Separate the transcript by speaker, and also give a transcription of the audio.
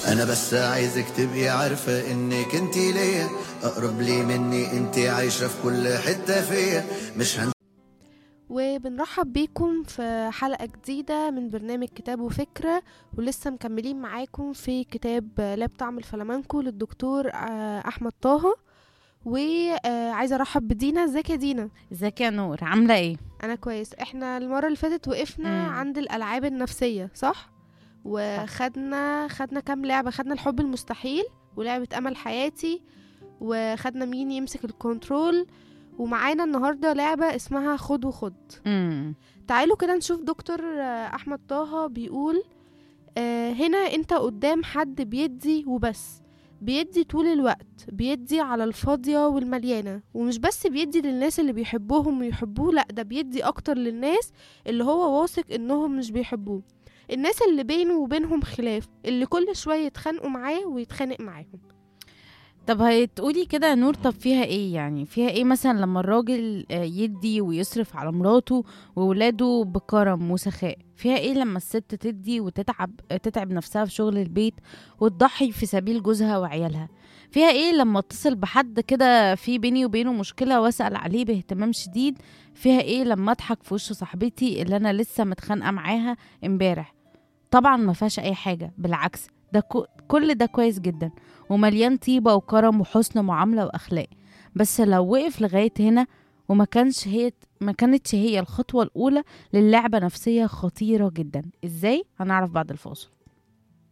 Speaker 1: انا بس عايزك تبقي عارفة انك انتي ليا اقرب لي مني انتي عايشة في كل حتة فيا مش هن
Speaker 2: وبنرحب بيكم في حلقة جديدة من برنامج كتاب وفكرة ولسه مكملين معاكم في كتاب لا بطعم الفلامنكو للدكتور آه، أحمد طه وعايزة أرحب بدينا ازيك يا دينا
Speaker 3: ازيك يا نور عاملة ايه؟
Speaker 2: أنا كويس احنا المرة اللي فاتت وقفنا
Speaker 3: مم.
Speaker 2: عند الألعاب النفسية صح؟ وخدنا خدنا كام لعبة خدنا الحب المستحيل ولعبة أمل حياتي وخدنا مين يمسك الكنترول ومعانا النهاردة لعبة اسمها خد وخد
Speaker 3: امم
Speaker 2: تعالوا كده نشوف دكتور آه، احمد طه بيقول آه، هنا انت قدام حد بيدي وبس بيدي طول الوقت بيدي على الفاضية والمليانة ومش بس بيدي للناس اللي بيحبوهم ويحبوه لأ ده بيدي أكتر للناس اللي هو واثق إنهم مش بيحبوه الناس اللي بينه وبينهم خلاف اللي كل شوية يتخانقوا معاه ويتخانق معاهم
Speaker 3: طب هتقولي كده يا نور طب فيها ايه يعني فيها ايه مثلا لما الراجل آه، يدي ويصرف على مراته وولاده بكرم وسخاء فيها ايه لما الست تدي وتتعب آه، تتعب نفسها في شغل البيت وتضحي في سبيل جوزها وعيالها فيها ايه لما اتصل بحد كده في بيني وبينه مشكلة واسأل عليه باهتمام شديد فيها ايه لما اضحك في وش صاحبتي اللي انا لسه متخانقة معاها امبارح طبعا ما فيهاش اي حاجة بالعكس ده كو- كل ده كويس جدا ومليان طيبة وكرم وحسن معاملة وأخلاق بس لو وقف لغاية هنا وما كانش هي ما كانتش هي الخطوة الأولى للعبة نفسية خطيرة جدا ازاي هنعرف بعد الفاصل